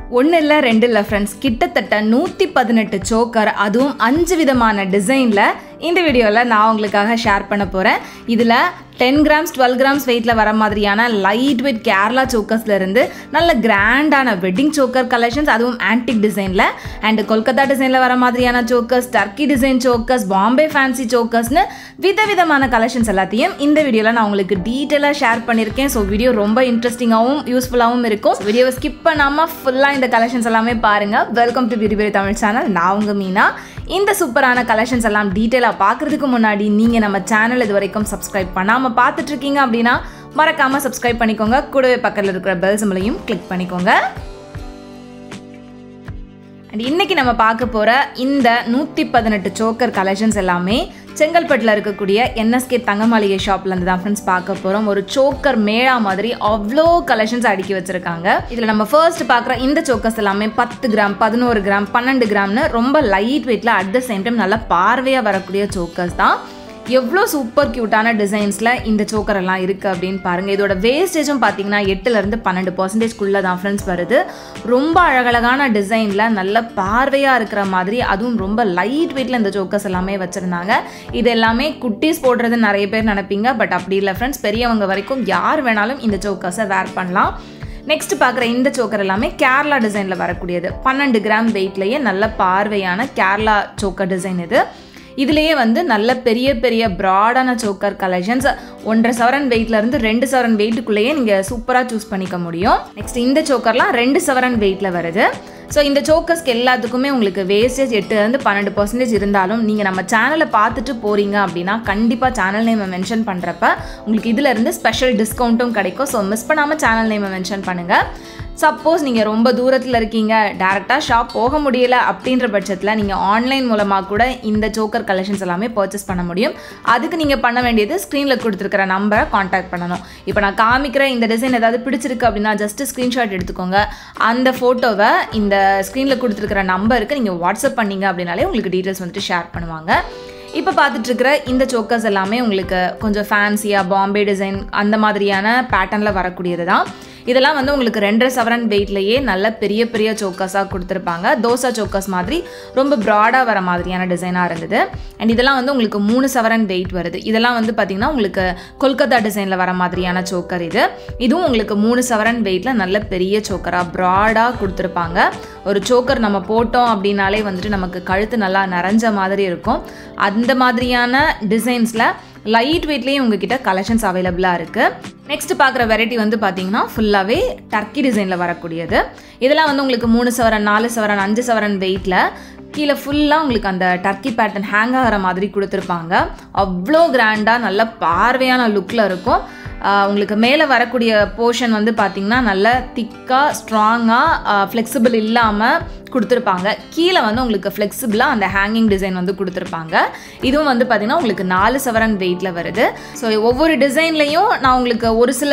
ஒன்று இல்லை ரெண்டு இல்லை ஃப்ரெண்ட்ஸ் கிட்டத்தட்ட நூற்றி பதினெட்டு சோக்கர் அதுவும் அஞ்சு விதமான டிசைனில் இந்த வீடியோவில் நான் உங்களுக்காக ஷேர் பண்ண போகிறேன் இதில் டென் கிராம்ஸ் டுவெல் கிராம்ஸ் வெயிட்டில் வர மாதிரியான லைட் வெயிட் கேரளா சோக்கர்ஸ்லேருந்து நல்ல கிராண்டான வெட்டிங் சோக்கர் கலெக்ஷன்ஸ் அதுவும் ஆன்டிக் டிசைனில் அண்ட் கொல்கத்தா டிசைனில் வர மாதிரியான chokers Turkey design chokers Bombay fancy சோக்கர்ஸ்னு விதவிதமான கலெக்ஷன்ஸ் எல்லாத்தையும் இந்த வீடியோவில் நான் உங்களுக்கு டீட்டெயிலாக ஷேர் பண்ணியிருக்கேன் ஸோ வீடியோ ரொம்ப இன்ட்ரெஸ்டிங்காகவும் யூஸ்ஃபுல்லாகவும் இருக்கும் வீடியோவை ஸ்கிப் பண்ணாமல் ஃபுல்லாக இந்த கலெக்ஷன்ஸ் எல்லாமே பாருங்கள் வெல்கம் டு பிரி பிரி தமிழ் சேனல் நான் உங்கள் மீனா இந்த சூப்பரான கலெக்ஷன்ஸ் எல்லாம் டீட்டெயிலாக பார்க்குறதுக்கு முன்னாடி நீங்கள் நம்ம சேனல் இது வரைக்கும் சப்ஸ்கிரைப் பண்ணாமல் பார்த்துட்ருக்கீங்க அப்படின்னா மறக்காமல் சப்ஸ்கிரைப் பண்ணிக்கோங்க கூடவே பக்கத்தில் இருக்கிற பெல் சிம்பிளையும் கிளிக் பண்ணிக்கோங்க அண்ட் இன்னைக்கு நம்ம பார்க்க போகிற இந்த நூற்றி பதினெட்டு சோக்கர் கலெக்ஷன்ஸ் எல்லாமே செங்கல்பட்டில் இருக்கக்கூடிய என்எஸ்கே தங்க மாளிகை ஷாப்லேருந்து தான் ஃப்ரெண்ட்ஸ் பார்க்க போகிறோம் ஒரு சோக்கர் மேளா மாதிரி அவ்வளோ கலெக்ஷன்ஸ் அடுக்கி வச்சுருக்காங்க இதில் நம்ம ஃபர்ஸ்ட் பார்க்குற இந்த சோக்கர்ஸ் எல்லாமே பத்து கிராம் பதினோரு கிராம் பன்னெண்டு கிராம்னு ரொம்ப லைட் வெயிட்டில் அட் த சேம் டைம் நல்லா பார்வையாக வரக்கூடிய சோக்கர்ஸ் தான் எவ்வளோ சூப்பர் க்யூட்டான டிசைன்ஸில் இந்த சோக்கர் எல்லாம் இருக்குது அப்படின்னு பாருங்கள் இதோட வேஸ்டேஜும் பார்த்தீங்கன்னா எட்டுலேருந்து பன்னெண்டு பர்சன்டேஜ்குள்ளே தான் ஃப்ரெண்ட்ஸ் வருது ரொம்ப அழகழகான டிசைனில் நல்ல பார்வையாக இருக்கிற மாதிரி அதுவும் ரொம்ப லைட் வெயிட்டில் இந்த சோக்கர்ஸ் எல்லாமே வச்சுருந்தாங்க இது எல்லாமே குட்டீஸ் போடுறது நிறைய பேர் நினைப்பீங்க பட் அப்படி இல்லை ஃப்ரெண்ட்ஸ் பெரியவங்க வரைக்கும் யார் வேணாலும் இந்த சோக்கர்ஸை வேர் பண்ணலாம் நெக்ஸ்ட் பார்க்குற இந்த சோக்கர் எல்லாமே கேரளா டிசைனில் வரக்கூடியது பன்னெண்டு கிராம் வெயிட்லேயே நல்ல பார்வையான கேரளா சோக்கர் டிசைன் இது இதுலேயே வந்து நல்ல பெரிய பெரிய ப்ராடான சோக்கர் கலெக்ஷன்ஸ் ஒன்றரை சவரன் வெயிட்லேருந்து ரெண்டு சவரன் வெயிட்டுக்குள்ளேயே நீங்கள் சூப்பராக சூஸ் பண்ணிக்க முடியும் நெக்ஸ்ட் இந்த சோக்கர்லாம் ரெண்டு சவரன் வெயிட்டில் வருது ஸோ இந்த சோக்கர்ஸ்க்கு எல்லாத்துக்குமே உங்களுக்கு வேஸ்டேஜ் எட்டுலேருந்து பன்னெண்டு பர்சன்டேஜ் இருந்தாலும் நீங்கள் நம்ம சேனலை பார்த்துட்டு போகிறீங்க அப்படின்னா கண்டிப்பாக சேனல் நேமை மென்ஷன் பண்ணுறப்ப உங்களுக்கு இதிலேருந்து ஸ்பெஷல் டிஸ்கவுண்ட்டும் கிடைக்கும் ஸோ மிஸ் பண்ணாமல் சேனல் நேமை மென்ஷன் பண்ணுங்கள் சப்போஸ் நீங்கள் ரொம்ப தூரத்தில் இருக்கீங்க டேரெக்டாக ஷாப் போக முடியல அப்படின்ற பட்சத்தில் நீங்கள் ஆன்லைன் மூலமாக கூட இந்த சோக்கர் கலெக்ஷன்ஸ் எல்லாமே பர்ச்சேஸ் பண்ண முடியும் அதுக்கு நீங்கள் பண்ண வேண்டியது ஸ்க்ரீனில் கொடுத்துருக்கிற நம்பரை காண்டாக்ட் பண்ணணும் இப்போ நான் காமிக்கிற இந்த டிசைன் ஏதாவது பிடிச்சிருக்கு அப்படின்னா ஜஸ்ட் ஸ்க்ரீன்ஷாட் எடுத்துக்கோங்க அந்த ஃபோட்டோவை இந்த ஸ்க்ரீனில் கொடுத்துருக்கிற நம்பருக்கு நீங்கள் வாட்ஸ்அப் பண்ணீங்க அப்படின்னாலே உங்களுக்கு டீட்டெயில்ஸ் வந்துட்டு ஷேர் பண்ணுவாங்க இப்போ பார்த்துட்ருக்கிற இந்த சோக்கர்ஸ் எல்லாமே உங்களுக்கு கொஞ்சம் ஃபேன்சியாக பாம்பே டிசைன் அந்த மாதிரியான பேட்டர்னில் வரக்கூடியது தான் இதெல்லாம் வந்து உங்களுக்கு ரெண்டரை சவரன் வெயிட்லேயே நல்ல பெரிய பெரிய சோக்கர்ஸாக கொடுத்துருப்பாங்க தோசா சோக்கர்ஸ் மாதிரி ரொம்ப ப்ராடாக வர மாதிரியான டிசைனாக இருந்தது அண்ட் இதெல்லாம் வந்து உங்களுக்கு மூணு சவரன் வெயிட் வருது இதெல்லாம் வந்து பார்த்திங்கன்னா உங்களுக்கு கொல்கத்தா டிசைனில் வர மாதிரியான சோக்கர் இது இதுவும் உங்களுக்கு மூணு சவரன் வெயிட்டில் நல்ல பெரிய சோக்கராக ப்ராடாக கொடுத்துருப்பாங்க ஒரு சோக்கர் நம்ம போட்டோம் அப்படின்னாலே வந்துட்டு நமக்கு கழுத்து நல்லா நிறைஞ்ச மாதிரி இருக்கும் அந்த மாதிரியான டிசைன்ஸில் லைட் வெயிட்லேயும் உங்ககிட்ட கலெக்ஷன்ஸ் அவைலபிளாக இருக்குது நெக்ஸ்ட் பார்க்குற வெரைட்டி வந்து பார்த்தீங்கன்னா ஃபுல்லாகவே டர்க்கி டிசைனில் வரக்கூடியது இதெல்லாம் வந்து உங்களுக்கு மூணு சவரன் நாலு சவரன் அஞ்சு சவரன் வெயிட்டில் கீழே ஃபுல்லாக உங்களுக்கு அந்த டர்க்கி பேட்டர்ன் ஹேங் ஆகிற மாதிரி கொடுத்துருப்பாங்க அவ்வளோ கிராண்டாக நல்ல பார்வையான லுக்கில் இருக்கும் உங்களுக்கு மேலே வரக்கூடிய போர்ஷன் வந்து பார்த்திங்கன்னா நல்ல திக்காக ஸ்ட்ராங்காக ஃப்ளெக்சிபிள் இல்லாமல் கொடுத்துருப்பாங்க கீழே வந்து உங்களுக்கு ஃப்ளெக்சிபிளாக அந்த ஹேங்கிங் டிசைன் வந்து கொடுத்துருப்பாங்க இதுவும் வந்து பார்த்திங்கன்னா உங்களுக்கு நாலு சவரன் வெயிட்டில் வருது ஸோ ஒவ்வொரு டிசைன்லையும் நான் உங்களுக்கு ஒரு சில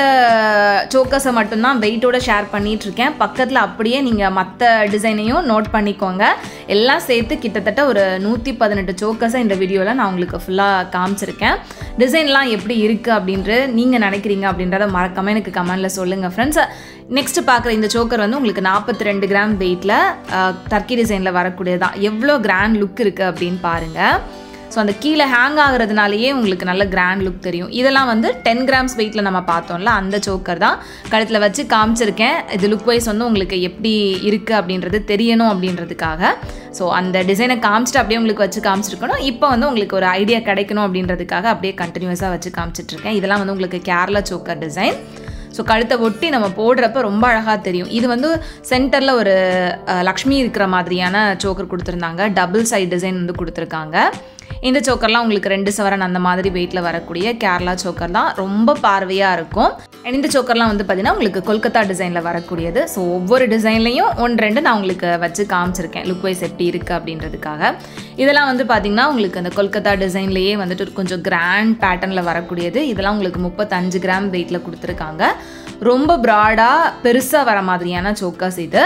சோக்கஸை மட்டும்தான் வெயிட்டோட ஷேர் பண்ணிகிட்ருக்கேன் பக்கத்தில் அப்படியே நீங்கள் மற்ற டிசைனையும் நோட் பண்ணிக்கோங்க எல்லாம் சேர்த்து கிட்டத்தட்ட ஒரு நூற்றி பதினெட்டு சோக்கஸை இந்த வீடியோவில் நான் உங்களுக்கு ஃபுல்லாக காமிச்சிருக்கேன் டிசைன்லாம் எப்படி இருக்குது அப்படின்ட்டு நீங்கள் நினைக்கிறீங்க அப்படின்றத மறக்காமல் எனக்கு கமெண்டில் சொல்லுங்கள் ஃப்ரெண்ட்ஸ் நெக்ஸ்ட் பார்க்குற இந்த சோக்கர் வந்து உங்களுக்கு நாற்பத்தி ரெண்டு கிராம் வெயிட்டில் டர்க்கி டிசைனில் வரக்கூடியதான் எவ்வளோ கிராண்ட் லுக் இருக்குது அப்படின்னு பாருங்கள் ஸோ அந்த கீழே ஹேங் ஆகுறதுனாலேயே உங்களுக்கு நல்ல கிராண்ட் லுக் தெரியும் இதெல்லாம் வந்து டென் கிராம்ஸ் வெயிட்டில் நம்ம பார்த்தோம்ல அந்த சோக்கர் தான் கழுத்தில் வச்சு காமிச்சிருக்கேன் இது லுக் வைஸ் வந்து உங்களுக்கு எப்படி இருக்குது அப்படின்றது தெரியணும் அப்படின்றதுக்காக ஸோ அந்த டிசைனை காமிச்சிட்டு அப்படியே உங்களுக்கு வச்சு காமிச்சிருக்கணும் இப்போ வந்து உங்களுக்கு ஒரு ஐடியா கிடைக்கணும் அப்படின்றதுக்காக அப்படியே கண்டினியூஸாக வச்சு காமிச்சிட்ருக்கேன் இதெல்லாம் வந்து உங்களுக்கு கேரளா சோக்கர் டிசைன் ஸோ கழுத்தை ஒட்டி நம்ம போடுறப்ப ரொம்ப அழகாக தெரியும் இது வந்து சென்டரில் ஒரு லக்ஷ்மி இருக்கிற மாதிரியான சோக்கர் கொடுத்துருந்தாங்க டபுள் சைட் டிசைன் வந்து கொடுத்துருக்காங்க இந்த சோக்கர்லாம் உங்களுக்கு ரெண்டு சவரன் அந்த மாதிரி வெயிட்டில் வரக்கூடிய கேரளா சோக்கர் தான் ரொம்ப பார்வையாக இருக்கும் அண்ட் இந்த சோக்கர்லாம் வந்து பார்த்திங்கன்னா உங்களுக்கு கொல்கத்தா டிசைனில் வரக்கூடியது ஸோ ஒவ்வொரு டிசைன்லையும் ஒன்று ரெண்டு நான் உங்களுக்கு வச்சு காமிச்சிருக்கேன் லுக் வைஸ் எப்படி இருக்குது அப்படின்றதுக்காக இதெல்லாம் வந்து பார்த்திங்கன்னா உங்களுக்கு அந்த கொல்கத்தா டிசைன்லேயே வந்துட்டு கொஞ்சம் கிராண்ட் பேட்டர்னில் வரக்கூடியது இதெல்லாம் உங்களுக்கு முப்பத்தஞ்சு கிராம் வெயிட்டில் கொடுத்துருக்காங்க ரொம்ப ப்ராடாக பெருசாக வர மாதிரியான சோக்கர்ஸ் இது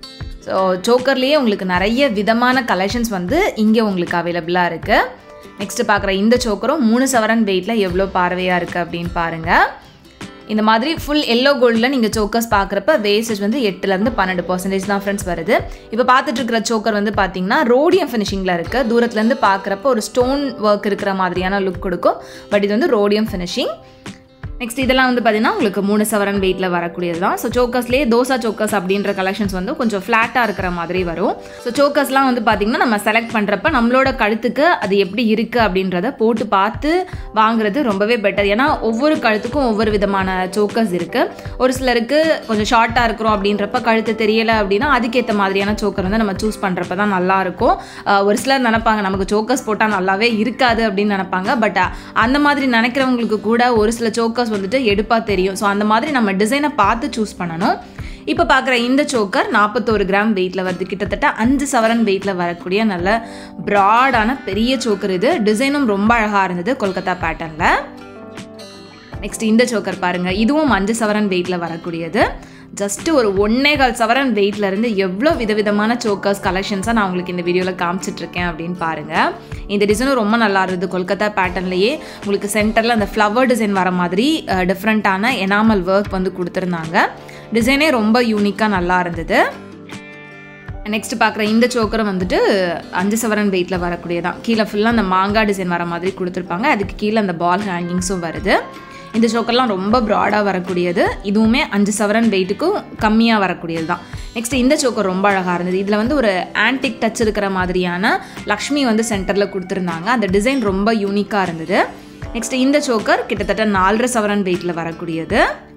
ஸோ சோக்கர்லேயே உங்களுக்கு நிறைய விதமான கலெக்ஷன்ஸ் வந்து இங்கே உங்களுக்கு அவைலபிளாக இருக்குது நெக்ஸ்ட்டு பார்க்குற இந்த சோக்கரும் மூணு சவரன் வெயிட்டில் எவ்வளோ பார்வையாக இருக்குது அப்படின்னு பாருங்கள் இந்த மாதிரி ஃபுல் எல்லோ கோல்டில் நீங்கள் சோக்கர்ஸ் பார்க்குறப்ப வேஸ்டேஜ் வந்து எட்டுலேருந்து பன்னெண்டு பர்சன்டேஜ் தான் ஃப்ரெண்ட்ஸ் வருது இப்போ பார்த்துட்டு இருக்கிற சோக்கர் வந்து பார்த்தீங்கன்னா ரோடியம் ஃபினிஷிங்கில் இருக்குது தூரத்துலேருந்து பார்க்குறப்ப ஒரு ஸ்டோன் ஒர்க் இருக்கிற மாதிரியான லுக் கொடுக்கும் பட் இது வந்து ரோடியம் ஃபினிஷிங் நெக்ஸ்ட் இதெல்லாம் வந்து பார்த்தீங்கன்னா உங்களுக்கு மூணு சவரன் வெயிட்டில் வரக்கூடியது தான் ஸோ சோக்கர்ஸ்லேயே தோசா சோக்கர்ஸ் அப்படின்ற கலெக்ஷன்ஸ் வந்து கொஞ்சம் ஃப்ளாட்டாக இருக்கிற மாதிரி வரும் ஸோ சோக்கர்ஸ்லாம் வந்து பார்த்திங்கன்னா நம்ம செலக்ட் பண்ணுறப்ப நம்மளோட கழுத்துக்கு அது எப்படி இருக்குது அப்படின்றத போட்டு பார்த்து வாங்குறது ரொம்பவே பெட்டர் ஏன்னா ஒவ்வொரு கழுத்துக்கும் ஒவ்வொரு விதமான சோக்கர்ஸ் இருக்குது ஒரு சிலருக்கு கொஞ்சம் ஷார்ட்டாக இருக்கிறோம் அப்படின்றப்ப கழுத்து தெரியலை அப்படின்னா அதுக்கேற்ற மாதிரியான சோக்கர் வந்து நம்ம சூஸ் பண்ணுறப்ப தான் நல்லாயிருக்கும் ஒரு சிலர் நினைப்பாங்க நமக்கு சோக்கர்ஸ் போட்டால் நல்லாவே இருக்காது அப்படின்னு நினைப்பாங்க பட் அந்த மாதிரி நினைக்கிறவங்களுக்கு கூட ஒரு சில சோக்கர்ஸ் வந்துட்டு எடுப்பாக தெரியும் ஸோ அந்த மாதிரி நம்ம டிசைனை பார்த்து சூஸ் பண்ணணும் இப்போ பார்க்குற இந்த சோக்கர் நாற்பத்தோரு கிராம் வெயிட்டில் வருது கிட்டத்தட்ட அஞ்சு சவரன் வெயிட்டில் வரக்கூடிய நல்ல ப்ராடான பெரிய சோக்கர் இது டிசைனும் ரொம்ப அழகாக இருந்தது கொல்கத்தா பேட்டர்னில் நெக்ஸ்ட் இந்த சோக்கர் பாருங்கள் இதுவும் அஞ்சு சவரன் வெயிட்டில் வரக்கூடியது ஜஸ்ட்டு ஒரு ஒன்னே கால் சவரன் வெயிட்ல இருந்து எவ்வளோ விதவிதமான சோக்கர்ஸ் கலெக்ஷன்ஸாக நான் உங்களுக்கு இந்த வீடியோவில் காமிச்சிட்ருக்கேன் அப்படின்னு பாருங்கள் இந்த டிசைனும் ரொம்ப நல்லா இருந்தது கொல்கத்தா பேட்டர்ன்லேயே உங்களுக்கு சென்டரில் அந்த ஃப்ளவர் டிசைன் வர மாதிரி டிஃப்ரெண்ட்டான எனாமல் ஒர்க் வந்து கொடுத்துருந்தாங்க டிசைனே ரொம்ப யூனிக்காக நல்லா இருந்தது நெக்ஸ்ட் பார்க்குற இந்த சோக்கரும் வந்துட்டு அஞ்சு சவரன் வெயிட்டில் வரக்கூடியதான் கீழே ஃபுல்லாக அந்த மாங்காய் டிசைன் வர மாதிரி கொடுத்துருப்பாங்க அதுக்கு கீழே அந்த பால் ஹேங்கிங்ஸும் வருது இந்த சோக்கர்லாம் ரொம்ப ப்ராடாக வரக்கூடியது இதுவுமே அஞ்சு சவரன் வெயிட்டுக்கும் கம்மியாக வரக்கூடியது தான் நெக்ஸ்ட் இந்த சோக்கர் ரொம்ப அழகாக இருந்தது இதில் வந்து ஒரு ஆன்டிக் டச் இருக்கிற மாதிரியான லக்ஷ்மி வந்து சென்டரில் கொடுத்துருந்தாங்க அந்த டிசைன் ரொம்ப யூனிக்காக இருந்தது நெக்ஸ்ட் இந்த சோக்கர் கிட்டத்தட்ட நாலரை சவரன் வெயிட்டில் வரக்கூடியது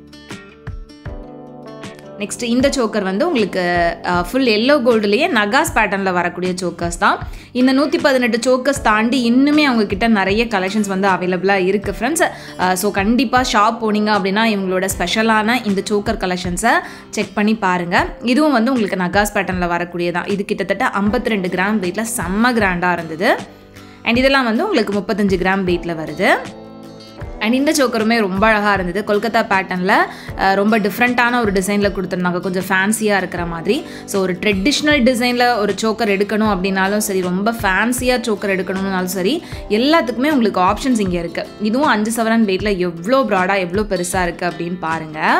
நெக்ஸ்ட் இந்த சோக்கர் வந்து உங்களுக்கு ஃபுல் எல்லோ கோல்டுலேயே நகாஸ் பேட்டர்னில் வரக்கூடிய சோக்கர்ஸ் தான் இந்த நூற்றி பதினெட்டு சோக்கர்ஸ் தாண்டி இன்னுமே அவங்க கிட்ட நிறைய கலெக்ஷன்ஸ் வந்து அவைலபிளாக இருக்குது ஃப்ரெண்ட்ஸ் ஸோ கண்டிப்பாக ஷாப் போனீங்க அப்படின்னா இவங்களோட ஸ்பெஷலான இந்த சோக்கர் கலெக்ஷன்ஸை செக் பண்ணி பாருங்கள் இதுவும் வந்து உங்களுக்கு நகாஸ் பேட்டர்னில் வரக்கூடியதான் இது கிட்டத்தட்ட ஐம்பத்தி ரெண்டு கிராம் வெயிட்டில் செம்ம கிராண்டாக இருந்தது அண்ட் இதெல்லாம் வந்து உங்களுக்கு முப்பத்தஞ்சு கிராம் வெயிட்டில் வருது அண்ட் இந்த சோக்கருமே ரொம்ப அழகாக இருந்தது கொல்கத்தா பேட்டர்னில் ரொம்ப டிஃப்ரெண்ட்டான ஒரு டிசைனில் கொடுத்துருந்தாங்க கொஞ்சம் ஃபேன்சியாக இருக்கிற மாதிரி ஸோ ஒரு ட்ரெடிஷ்னல் டிசைனில் ஒரு சோக்கர் எடுக்கணும் அப்படின்னாலும் சரி ரொம்ப ஃபேன்சியாக சோக்கர் எடுக்கணும்னாலும் சரி எல்லாத்துக்குமே உங்களுக்கு ஆப்ஷன்ஸ் இங்கே இருக்குது இதுவும் அஞ்சு சவரன் வெயிட்டில் எவ்வளோ ப்ராடாக எவ்வளோ பெருசாக இருக்குது அப்படின்னு பாருங்கள்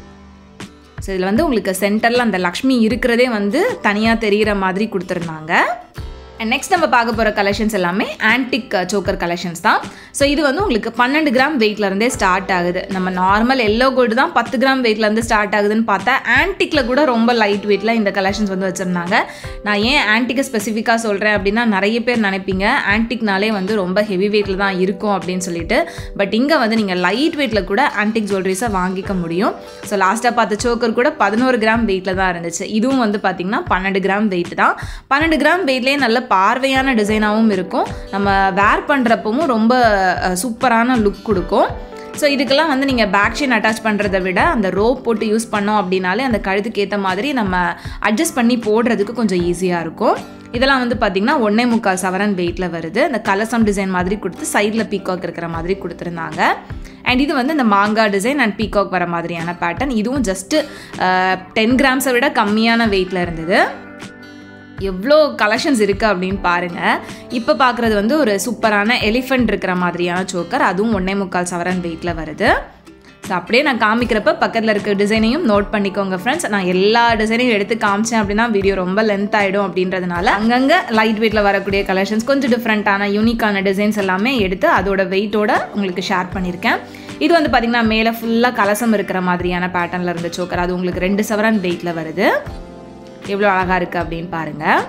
ஸோ இதில் வந்து உங்களுக்கு சென்டரில் அந்த லக்ஷ்மி இருக்கிறதே வந்து தனியாக தெரிகிற மாதிரி கொடுத்துருந்தாங்க அண்ட் நெக்ஸ்ட் நம்ம பார்க்க போகிற கலெக்ஷன்ஸ் எல்லாமே ஆன்டிக் சோக்கர் கலெக்ஷன்ஸ் தான் ஸோ இது வந்து உங்களுக்கு பன்னெண்டு கிராம் வெயிட்லேருந்தே ஸ்டார்ட் ஆகுது நம்ம நார்மல் எல்லோ கோல்டு தான் பத்து கிராம் வெயிட்லேருந்து ஸ்டார்ட் ஆகுதுன்னு பார்த்தா ஆன்டிக்கில் கூட ரொம்ப லைட் வெயிட்டில் இந்த கலெக்ஷன்ஸ் வந்து வச்சுருந்தாங்க நான் ஏன் ஆன்டிக்கை ஸ்பெசிஃபிக்காக சொல்கிறேன் அப்படின்னா நிறைய பேர் நினைப்பீங்க ஆன்டிக்னாலே வந்து ரொம்ப ஹெவி வெயிட்டில் தான் இருக்கும் அப்படின்னு சொல்லிட்டு பட் இங்கே வந்து நீங்கள் லைட் வெயிட்டில் கூட ஆன்டிக் ஜுவல்லரிஸை வாங்கிக்க முடியும் ஸோ லாஸ்ட்டாக பார்த்த சோக்கர் கூட பதினோரு கிராம் வெயிட்டில் தான் இருந்துச்சு இதுவும் வந்து பார்த்திங்கன்னா பன்னெண்டு கிராம் வெயிட் தான் பன்னெண்டு கிராம் வெயிட்லேயே நல்ல பார்வையான டிசைனாகவும் இருக்கும் நம்ம வேர் பண்ணுறப்பவும் ரொம்ப சூப்பரான லுக் கொடுக்கும் ஸோ இதுக்கெல்லாம் வந்து நீங்கள் பேக் செயின் அட்டாச் பண்ணுறதை விட அந்த ரோப் போட்டு யூஸ் பண்ணோம் அப்படின்னாலே அந்த கழுத்துக்கு ஏற்ற மாதிரி நம்ம அட்ஜஸ்ட் பண்ணி போடுறதுக்கு கொஞ்சம் ஈஸியாக இருக்கும் இதெல்லாம் வந்து பார்த்திங்கன்னா ஒன்றே முக்கால் சவரன் வெயிட்டில் வருது இந்த கலசம் டிசைன் மாதிரி கொடுத்து சைடில் பீகாக் இருக்கிற மாதிரி கொடுத்துருந்தாங்க அண்ட் இது வந்து இந்த மாங்காய் டிசைன் அண்ட் பீகாக் வர மாதிரியான பேட்டர்ன் இதுவும் ஜஸ்ட்டு டென் கிராம்ஸை விட கம்மியான வெயிட்டில் இருந்தது எவ்வளோ கலெக்ஷன்ஸ் இருக்குது அப்படின்னு பாருங்கள் இப்போ பார்க்குறது வந்து ஒரு சூப்பரான எலிஃபெண்ட் இருக்கிற மாதிரியான சோக்கர் அதுவும் ஒன்றே முக்கால் சவரன் வெயிட்டில் வருது ஸோ அப்படியே நான் காமிக்கிறப்ப பக்கத்தில் இருக்க டிசைனையும் நோட் பண்ணிக்கோங்க ஃப்ரெண்ட்ஸ் நான் எல்லா டிசைனையும் எடுத்து காமிச்சேன் அப்படின்னா வீடியோ ரொம்ப லென்த் ஆகிடும் அப்படின்றதுனால அங்கங்கே லைட் வெயிட்டில் வரக்கூடிய கலெக்ஷன்ஸ் கொஞ்சம் டிஃப்ரெண்ட்டான யூனிக்கான டிசைன்ஸ் எல்லாமே எடுத்து அதோட வெயிட்டோட உங்களுக்கு ஷேர் பண்ணியிருக்கேன் இது வந்து பார்த்திங்கன்னா மேலே ஃபுல்லாக கலசம் இருக்கிற மாதிரியான பேட்டர்னில் இருந்த சோக்கர் அது உங்களுக்கு ரெண்டு சவரன் வெயிட்டில் வருது எவ்வளோ அழகாக இருக்குது அப்படின்னு பாருங்கள்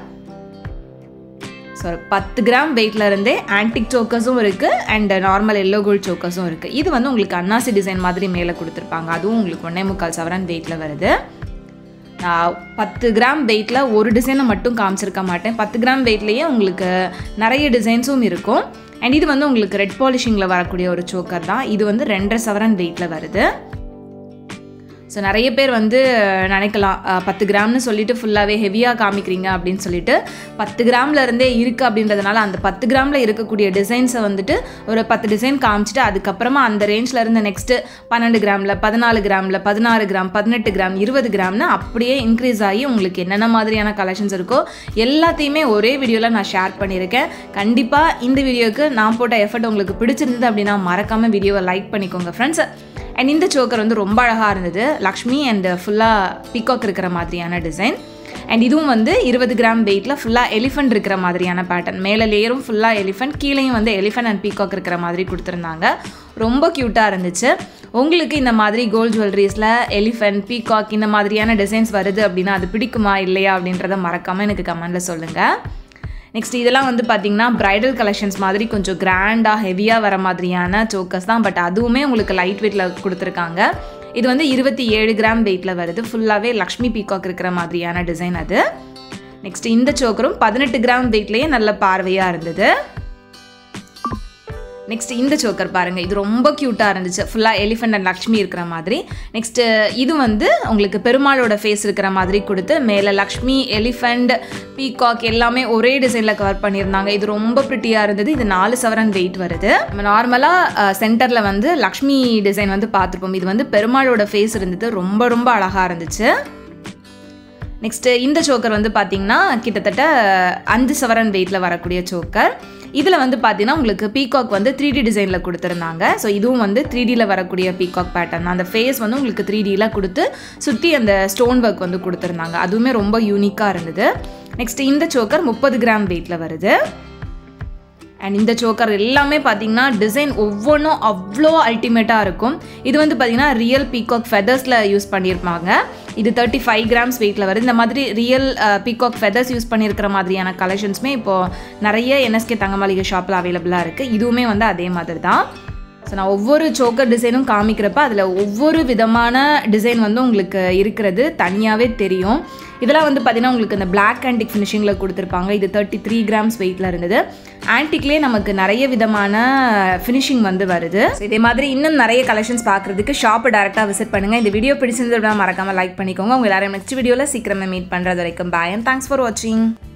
ஸோ பத்து கிராம் வெயிட்ல இருந்தே ஆன்டிக் சோக்கர்ஸும் இருக்குது அண்ட் நார்மல் எல்லோ கோல்ட் சோக்கர்ஸும் இருக்குது இது வந்து உங்களுக்கு அன்னாசி டிசைன் மாதிரி மேலே கொடுத்துருப்பாங்க அதுவும் உங்களுக்கு ஒன்றே முக்கால் சவரன் வெயிட்டில் வருது நான் பத்து கிராம் வெயிட்டில் ஒரு டிசைனை மட்டும் காமிச்சிருக்க மாட்டேன் பத்து கிராம் வெயிட்லேயே உங்களுக்கு நிறைய டிசைன்ஸும் இருக்கும் அண்ட் இது வந்து உங்களுக்கு ரெட் பாலிஷிங்கில் வரக்கூடிய ஒரு சோக்கர் தான் இது வந்து ரெண்டரை சவரன் வெயிட்டில் வருது ஸோ நிறைய பேர் வந்து நினைக்கலாம் அஹ், பத்து கிராம்னு சொல்லிட்டு ஃபுல்லாகவே ஹெவியாக காமிக்கிறீங்க அப்படின்னு சொல்லிட்டு பத்து கிராம்ல இருந்தே இருக்குது அப்படின்றதுனால அந்த பத்து கிராமில் இருக்கக்கூடிய டிசைன்ஸை வந்துட்டு ஒரு பத்து டிசைன் காமிச்சிட்டு அதுக்கப்புறமா அந்த ரேஞ்சில் இருந்து நெக்ஸ்ட்டு பன்னெண்டு கிராமில் பதினாலு கிராமில் பதினாறு கிராம் பதினெட்டு கிராம் இருபது கிராம்னு அப்படியே இன்க்ரீஸ் ஆகி உங்களுக்கு என்னென்ன மாதிரியான கலெக்ஷன்ஸ் இருக்கோ எல்லாத்தையுமே ஒரே வீடியோவில் நான் ஷேர் பண்ணியிருக்கேன் கண்டிப்பாக இந்த வீடியோக்கு நான் போட்ட எஃபர்ட் உங்களுக்கு பிடிச்சிருந்தது அப்படின்னா மறக்காமல் வீடியோவை லைக் பண்ணிக்கோங்க ஃப்ரெண்ட்ஸ் அண்ட் இந்த சோக்கர் வந்து ரொம்ப அழகாக இருந்தது லக்ஷ்மி அண்ட் ஃபுல்லாக பீகாக் இருக்கிற மாதிரியான டிசைன் அண்ட் இதுவும் வந்து இருபது கிராம் வெயிட்டில் ஃபுல்லாக எலிஃபென்ட் இருக்கிற மாதிரியான பேட்டர்ன் மேலே லேயரும் ஃபுல்லாக எலிஃபென்ட் கீழேயும் வந்து எலிஃபென்ட் அண்ட் பீகாக் இருக்கிற மாதிரி கொடுத்துருந்தாங்க ரொம்ப க்யூட்டாக இருந்துச்சு உங்களுக்கு இந்த மாதிரி கோல்ட் ஜுவல்லரிஸில் எலிஃபென்ட் பீகாக் இந்த மாதிரியான டிசைன்ஸ் வருது அப்படின்னா அது பிடிக்குமா இல்லையா அப்படின்றத மறக்காமல் எனக்கு கமெண்டில் சொல்லுங்கள் நெக்ஸ்ட் இதெல்லாம் வந்து பார்த்திங்கன்னா ப்ரைடல் கலெக்ஷன்ஸ் மாதிரி கொஞ்சம் கிராண்டாக ஹெவியாக வர மாதிரியான சோக்கர்ஸ் தான் பட் அதுவுமே உங்களுக்கு லைட் வெயிட்டில் கொடுத்துருக்காங்க இது வந்து இருபத்தி ஏழு கிராம் வெயிட்டில் வருது ஃபுல்லாகவே லக்ஷ்மி பீகாக் இருக்கிற மாதிரியான டிசைன் அது நெக்ஸ்ட் இந்த சோக்கரும் பதினெட்டு கிராம் வெயிட்லேயே நல்ல பார்வையாக இருந்தது நெக்ஸ்ட் இந்த சோக்கர் பாருங்கள் இது ரொம்ப க்யூட்டாக இருந்துச்சு ஃபுல்லாக எலிஃபெண்ட் அண்ட் லக்ஷ்மி இருக்கிற மாதிரி நெக்ஸ்ட்டு இது வந்து உங்களுக்கு பெருமாளோட ஃபேஸ் இருக்கிற மாதிரி கொடுத்து மேலே லக்ஷ்மி எலிஃபெண்ட் பீகாக் எல்லாமே ஒரே டிசைனில் கவர் பண்ணியிருந்தாங்க இது ரொம்ப ப்ரிட்டியாக இருந்தது இது நாலு சவரன் வெயிட் வருது நம்ம நார்மலாக சென்டரில் வந்து லக்ஷ்மி டிசைன் வந்து பார்த்துருப்போம் இது வந்து பெருமாளோட ஃபேஸ் இருந்தது ரொம்ப ரொம்ப அழகாக இருந்துச்சு நெக்ஸ்ட்டு இந்த சோக்கர் வந்து பார்த்திங்கன்னா கிட்டத்தட்ட அஞ்சு சவரன் வெயிட்டில் வரக்கூடிய சோக்கர் இதில் வந்து பார்த்தீங்கன்னா உங்களுக்கு பீகாக் வந்து த்ரீ டி டிசைனில் கொடுத்துருந்தாங்க ஸோ இதுவும் வந்து த்ரீ டியில் வரக்கூடிய பீகாக் பேட்டர்ன் அந்த ஃபேஸ் வந்து உங்களுக்கு த்ரீ டியில் கொடுத்து சுற்றி அந்த ஸ்டோன் ஒர்க் வந்து கொடுத்துருந்தாங்க அதுவுமே ரொம்ப யூனிக்காக இருந்தது நெக்ஸ்ட் இந்த சோக்கர் முப்பது கிராம் வெயிட்டில் வருது அண்ட் இந்த சோக்கர் எல்லாமே பார்த்தீங்கன்னா டிசைன் ஒவ்வொன்றும் அவ்வளோ அல்டிமேட்டாக இருக்கும் இது வந்து பார்த்தீங்கன்னா ரியல் பீகாக் ஃபெதர்ஸில் யூஸ் பண்ணியிருப்பாங்க இது தேர்ட்டி ஃபைவ் கிராம்ஸ் வெயிட்டில் வருது இந்த மாதிரி ரியல் பீகாக் ஃபெதர்ஸ் யூஸ் பண்ணியிருக்கிற மாதிரியான கலெக்ஷன்ஸுமே இப்போது நிறைய என்எஸ்கே தங்கமாளிகை ஷாப்பில் அவைலபிளாக இருக்குது இதுவுமே வந்து அதே மாதிரி தான் ஸோ நான் ஒவ்வொரு சோக்கர் டிசைனும் காமிக்கிறப்ப அதில் ஒவ்வொரு விதமான டிசைன் வந்து உங்களுக்கு இருக்கிறது தனியாகவே தெரியும் இதெல்லாம் வந்து பார்த்தீங்கன்னா உங்களுக்கு இந்த பிளாக் ஆன்டிக் ஃபினிஷிங்கில் கொடுத்துருப்பாங்க இது தேர்ட்டி த்ரீ கிராம்ஸ் வெயிட்டில் இருந்தது ஆன்டிக்லேயே நமக்கு நிறைய விதமான ஃபினிஷிங் வந்து வருது So, இதே மாதிரி இன்னும் நிறைய கலெக்ஷன்ஸ் பார்க்குறதுக்கு ஷாப்பை டேரெக்டாக விசிட் பண்ணுங்கள் இந்த வீடியோ பிடிச்சிருந்தது மறக்காமல் லைக் பண்ணிக்கோங்க உங்கள் எல்லாரும் நெக்ஸ்ட் வீடியோவில் சீக்கிரமே மீட் பண்ணுறது வரைக்கும் பாய் அண்ட் தேங்க்ஸ் ஃபார் வாட்சிங்